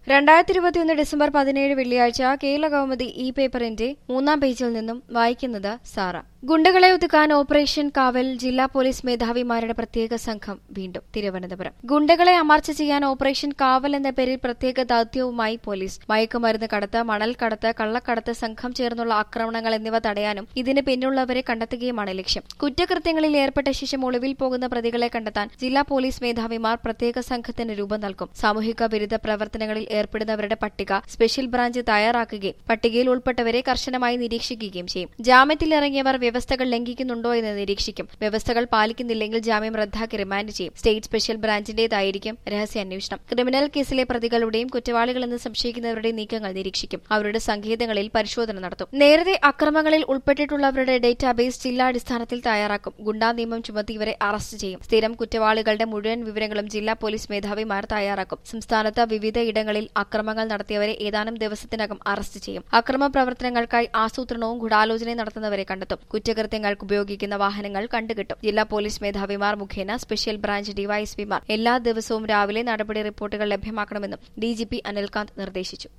രണ്ടായിരത്തി ഇരുപത്തിയൊന്ന് ഡിസംബർ പതിനേഴ് വെള്ളിയാഴ്ച കേരള കൗമുദി ഇ പേപ്പറിന്റെ മൂന്നാം പേജിൽ നിന്നും വായിക്കുന്നത് സാറ ഗുണ്ടകളെ ഒതുക്കാൻ ഓപ്പറേഷൻ കാവൽ ജില്ലാ പോലീസ് മേധാവിമാരുടെ പ്രത്യേക സംഘം വീണ്ടും തിരുവനന്തപുരം ഗുണ്ടകളെ അമർച്ച ചെയ്യാൻ ഓപ്പറേഷൻ കാവൽ എന്ന പേരിൽ പ്രത്യേക ദൌത്യവുമായി പോലീസ് മയക്കുമരുന്ന് കടത്ത് മണൽ കടത്ത് കള്ളക്കടത്ത് സംഘം ചേർന്നുള്ള ആക്രമണങ്ങൾ എന്നിവ തടയാനും ഇതിന് പിന്നിലുള്ളവരെ കണ്ടെത്തുകയുമാണ് ലക്ഷ്യം കുറ്റകൃത്യങ്ങളിൽ ഏർപ്പെട്ട ശേഷം ഒളിവിൽ പോകുന്ന പ്രതികളെ കണ്ടെത്താൻ ജില്ലാ പോലീസ് മേധാവിമാർ പ്രത്യേക സംഘത്തിന് രൂപം നൽകും സാമൂഹിക വിരുദ്ധ പ്രവർത്തനങ്ങളിൽ ഏർപ്പെടുന്നവരുടെ പട്ടിക സ്പെഷ്യൽ ബ്രാഞ്ച് തയ്യാറാക്കുകയും പട്ടികയിൽ ഉൾപ്പെട്ടവരെ കർശനമായി നിരീക്ഷിക്കുകയും ചെയ്യും ജാമ്യത്തിലിറങ്ങിയവർ വ്യവസ്ഥകൾ ലംഘിക്കുന്നുണ്ടോ എന്ന് നിരീക്ഷിക്കും വ്യവസ്ഥകൾ പാലിക്കുന്നില്ലെങ്കിൽ ജാമ്യം റദ്ദാക്കി റിമാൻഡ് ചെയ്യും സ്റ്റേറ്റ് സ്പെഷ്യൽ ബ്രാഞ്ചിന്റേതായിരിക്കും രഹസ്യാന്വേഷണം ക്രിമിനൽ കേസിലെ പ്രതികളുടെയും കുറ്റവാളികളെന്ന് സംശയിക്കുന്നവരുടെയും നീക്കങ്ങൾ നിരീക്ഷിക്കും അവരുടെ സങ്കേതങ്ങളിൽ പരിശോധന നടത്തും നേരത്തെ അക്രമങ്ങളിൽ ഉൾപ്പെട്ടിട്ടുള്ളവരുടെ ഡേറ്റാബേസ് ജില്ലാടിസ്ഥാനത്തിൽ തയ്യാറാക്കും ഗുണ്ടാ നിയമം ചുമത്തി ഇവരെ അറസ്റ്റ് ചെയ്യും സ്ഥിരം കുറ്റവാളികളുടെ മുഴുവൻ വിവരങ്ങളും ജില്ലാ പോലീസ് മേധാവിമാർ തയ്യാറാക്കും സംസ്ഥാനത്ത് വിവിധ ഇടങ്ങളിൽ അക്രമങ്ങൾ നടത്തിയവരെ ഏതാനും ദിവസത്തിനകം അറസ്റ്റ് ചെയ്യും അക്രമ പ്രവർത്തനങ്ങൾക്കായി ആസൂത്രണവും ഗൂഢാലോചനയും നടത്തുന്നവരെ കണ്ടെത്തും കുറ്റകൃത്യങ്ങൾക്ക് ഉപയോഗിക്കുന്ന വാഹനങ്ങൾ കണ്ടുകിട്ടും ജില്ലാ പോലീസ് മേധാവിമാർ മുഖേന സ്പെഷ്യൽ ബ്രാഞ്ച് ഡിവൈഎസ്പിമാർ എല്ലാ ദിവസവും രാവിലെ നടപടി റിപ്പോർട്ടുകൾ ലഭ്യമാക്കണമെന്നും ഡിജിപി അനിൽകാന്ത് നിർദ്ദേശിച്ചു